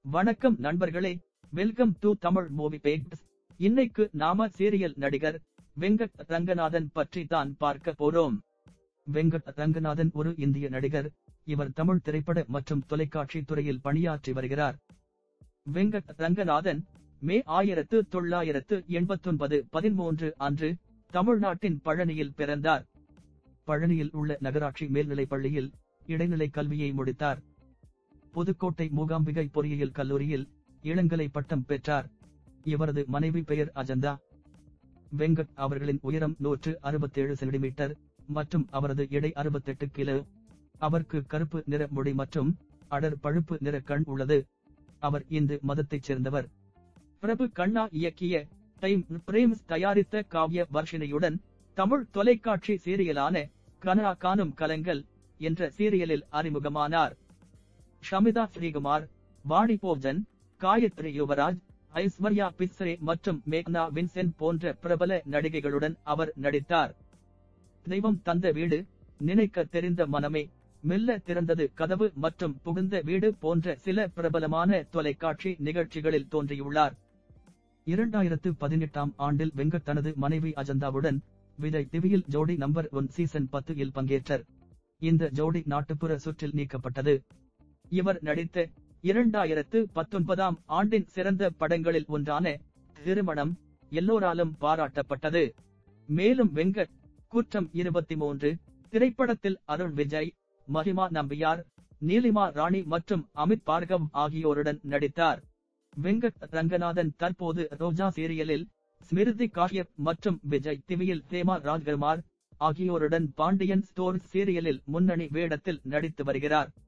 வணக்கம் நண்பர்களே welcome to Tamil movie packs இன்னைக்கு நாம சீரியல் நடிகர் வெங்கட் ரங்கநாதன் பற்றி தான் பார்க்க போறோம் வெங்கட் ரங்கநாதன் ஒரு இந்திய நடிகர் இவர் தமிழ் திரைப்பட மற்றும் தொலைக்காட்சி துறையில் பணியாற்றி வருகிறார் வெங்கட் ரங்கநாதன் மே ஆயிரத்து தொள்ளாயிரத்து எண்பத்தொன்பது பதிமூன்று அன்று தமிழ்நாட்டின் பழனியில் பிறந்தார் பழனியில் உள்ள நகராட்சி மேல்நிலைப் பள்ளியில் இடைநிலை கல்வியை முடித்தார் புதுக்கோட்டை மூகாம்பிகை பொறியியல் கல்லூரியில் இளங்கலை பட்டம் பெற்றார் இவரது மனைவி பெயர் அஜந்தா வெங்கட் அவர்களின் உயரம் நூற்று அறுபத்தேழு சென்டிமீட்டர் மற்றும் அவரது எடை அறுபத்தெட்டு கிலோ அவருக்கு கருப்பு நிற முடி மற்றும் அடர் பழுப்பு நிற கண் உள்ளது அவர் இந்து மதத்தைச் சேர்ந்தவர் பிரபு கண்ணா இயக்கிய டைம் பிரேம்ஸ் தயாரித்த காவிய வர்ஷினியுடன் தமிழ் தொலைக்காட்சி சீரியலான கனரா காணும் கலங்கள் என்ற சீரியலில் அறிமுகமானார் ஷமிதா ஸ்ரீகுமார் வாணி போஜன் காயத்ரி யுவராஜ் ஐஸ்வர்யா பிஸ்ரே மற்றும் மேக்னா வின்சென்ட் போன்ற பிரபல நடிகைகளுடன் அவர் நடித்தார் தெய்வம் தந்த வீடு நினைக்க தெரிந்த மனமே மெல்ல திறந்தது கதவு மற்றும் புகுந்த வீடு போன்ற சில பிரபலமான தொலைக்காட்சி நிகழ்ச்சிகளில் தோன்றியுள்ளார் இரண்டாயிரத்து பதினெட்டாம் ஆண்டில் வெங்கட் தனது மனைவி அஜந்தாவுடன் விஜய் டிவியில் ஜோடி நம்பர் ஒன் சீசன் பத்து இல் பங்கேற்றார் இந்த ஜோடி நாட்டுப்புற சுற்றில் நீக்கப்பட்டது இவர் நடித்த இரண்டாயிரத்து பத்தொன்பதாம் ஆண்டின் சிறந்த படங்களில் ஒன்றான திருமணம் எல்லோராலும் பாராட்டப்பட்டது மேலும் வெங்கட் குற்றம் இருபத்தி மூன்று திரைப்படத்தில் அருண் விஜய் மஹிமா நம்பியார் நீலிமா ராணி மற்றும் அமித் பார்கவ் ஆகியோருடன் நடித்தார் வெங்கட் ரங்கநாதன் தற்போது ரோஜா சீரியலில் ஸ்மிருதி காஷ்யப் மற்றும் விஜய் டிவியில் ஹேமா ராஜ்குமார் ஆகியோருடன் பாண்டியன் ஸ்டோர் சீரியலில் முன்னணி வேடத்தில் நடித்து வருகிறார்